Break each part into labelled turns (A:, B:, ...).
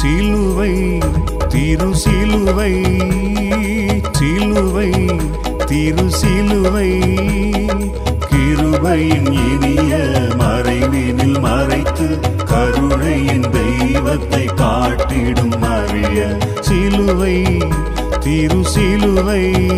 A: சிலுவை திரு சிலுவை சிலுவை திரு சிலுவை கிருபையின் இனிய மறைவினில் மறைத்து கருணையின் தெய்வத்தை காட்டிடும் அறிய சிலுவை திரு சிலுவை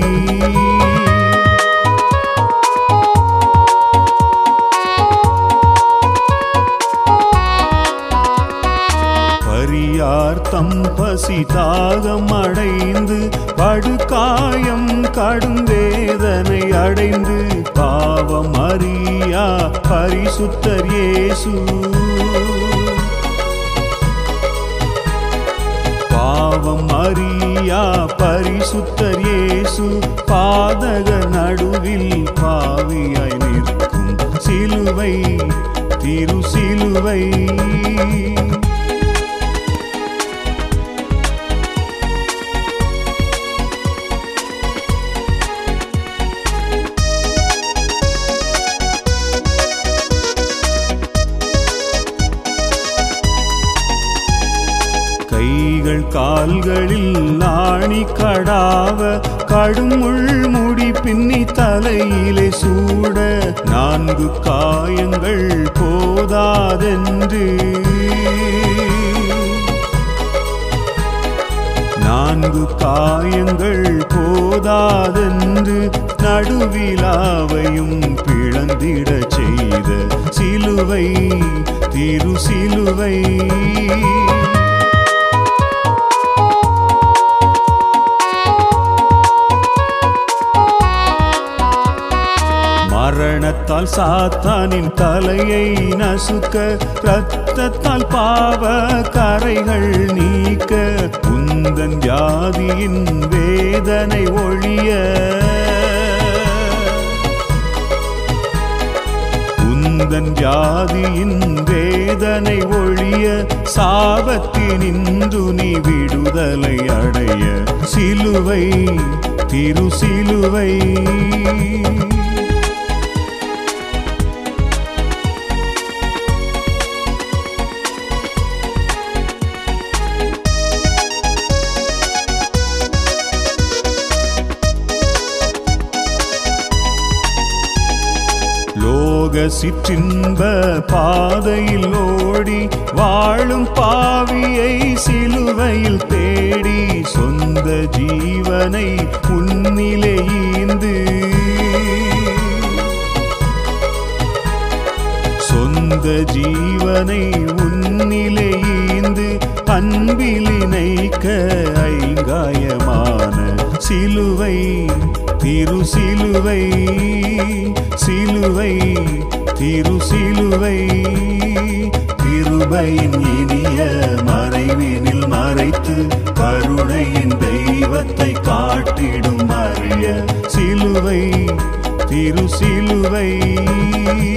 A: பரியார் தம் பசி தாகம் அடைந்து படுகாயம் கடும் வேதனை அடைந்து பாவம் அறியா பரிசுத்தர் இயேசு பாவம் அறியா பரிசுத்தர் இயேசு பாதக நடுவில் பாவியாய் நிற்கும் சிலுவை திரு சிலுவை கைகள் கால்களில் ஆணி கடாவ கடுமுள் முடி பின்னி தலையிலே சூட நான்கு காயங்கள் போதாதென்று நான்கு காயங்கள் போதாதென்று நடுவிலாவையும் பிளந்திடச் செய்த சிலுவை திரு சிலுவை மரணத்தால் சாத்தானின் தலையை நசுக்க இரத்தத்தால் பாவ கரைகள் நீக்க உந்தன் ஜாதியின் வேதனை ஒழிய உந்தன் ஜாதியின் வேதனை ஒழிய சாபத்தினின்று நீ விடுதலை அடைய சிலுவை திரு சிலுவை லோக சிற்றின்ப பாதையில் ஓடி வாழும் பாவியை சிலுவையில் தேடி சொந்த ஜீவனை முன்னிலே ஈந்து சொந்த ஜீவனை உன்னிலே ஈந்து அன்பிலினைக்க ஐங்காயமான சிலுவை திரு சிலுவை சிலுவை திரு சிலுவை கிருபையின் இனிய மறைவினில் மறைத்து கருணையின் தெய்வத்தை காட்டிடும் அறிய சிலுவை திரு சிலுவை